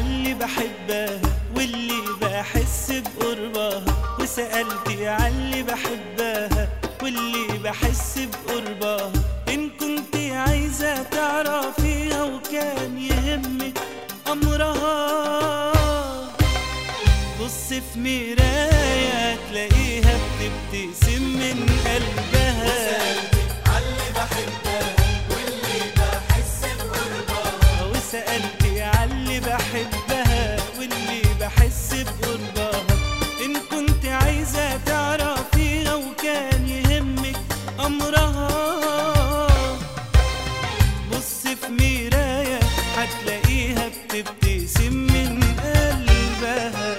عاللي بحبها واللي بحس بقربها وسألتي عاللي بحبها واللي بحس بقربها إن كنت عايزة تعرفيها وكان يهمك أمرها بص في مراية تلاقيها بتبتسم من قلبها عاللي بحبها واللي بحس بقربها وسألت عاللي بحبها واللي بحس بقربها إن كنت عايزة تعرفيها وكان يهمك أمرها بص في مراية هتلاقيها بتبتسم من قلبها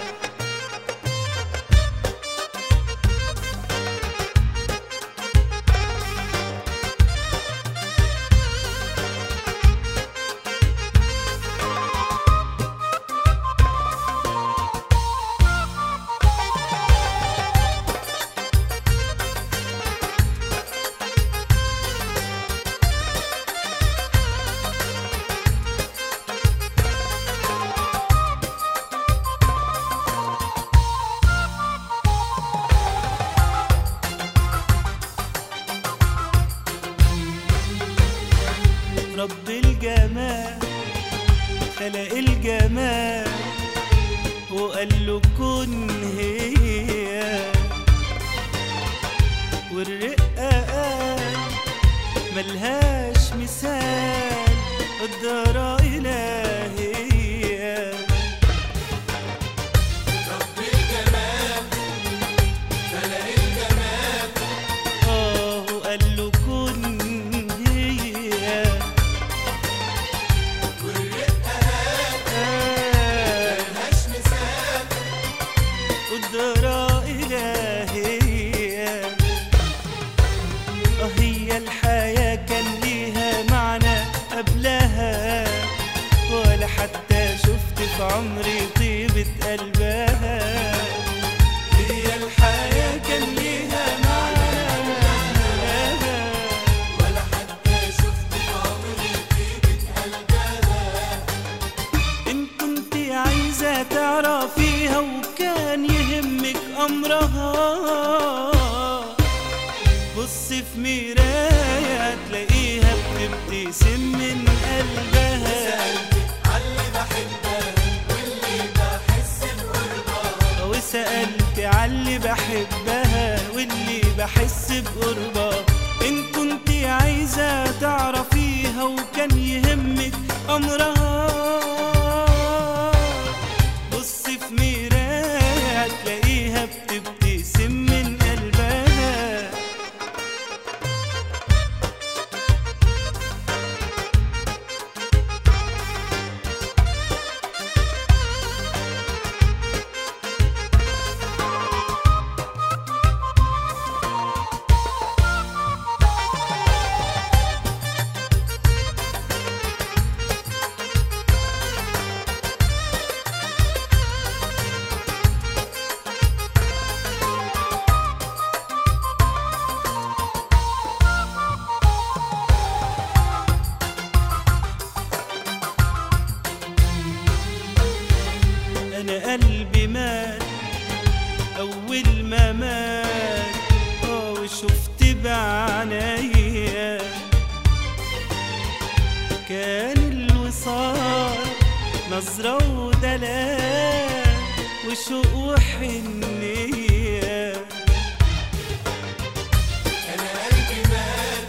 رب الجمال خلق الجمال وقال له كن هي والرقة قال ملهاش مثال قدرة إلهية رب الجمال خلق الجمال آه وقال له كن هي والرقة آه ملهاش مثال قدرة إلهية آه هي الحياة كان ليها معنى قبلها ولا حتى شفت في عمري طيبة قلبها هي الحياة كان ليها معنى قبلها ولا حتى شفت في عمري طيبة قلبها إن كنت عايزة تعرفيها وكان يهمك أمرها بص في مراية تلاقيها بتبتسم من قلبها عاللي بحبها واللي بحس بقربها وسألت عاللي بحبها واللي بحس بقربها إن كنت عايزة تعرفيها وكان يهمك أمرها بص في مراية تلاقيها بتبتسم من قلبها انا قلبي مات اول ما مات اه وشفت بعينيا كان الوصال نظرة ودلال وشوق وحنية أنا قلبي مات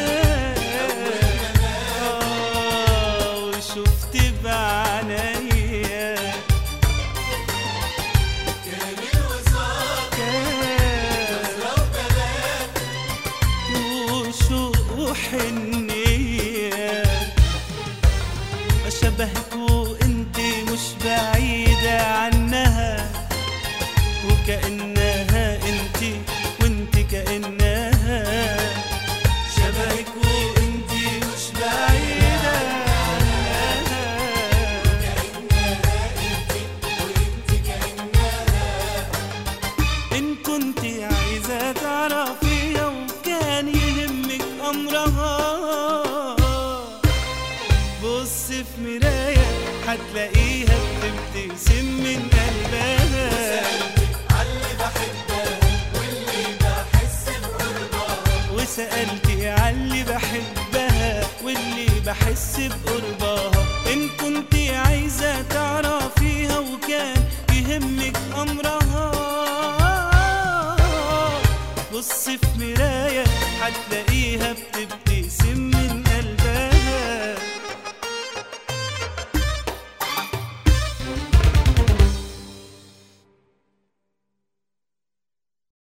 آه وشفت بعينيا كان الوصال كان لو بلاد وشوق وحنية أشبهك وانت مش بعيدة عنها وكأنها انت وانت كأنها شبهك وانت مش بعيدة عنها وانت كأنها إن كنت عايزة تعرفيها وكان يهمك أمرها بص في مراية هتلاقيها بتبقى سألتي عاللي بحبها واللي بحس بقربها إن كنت عايزة تعرفيها وكان يهمك أمرها بص في مراية هتلاقي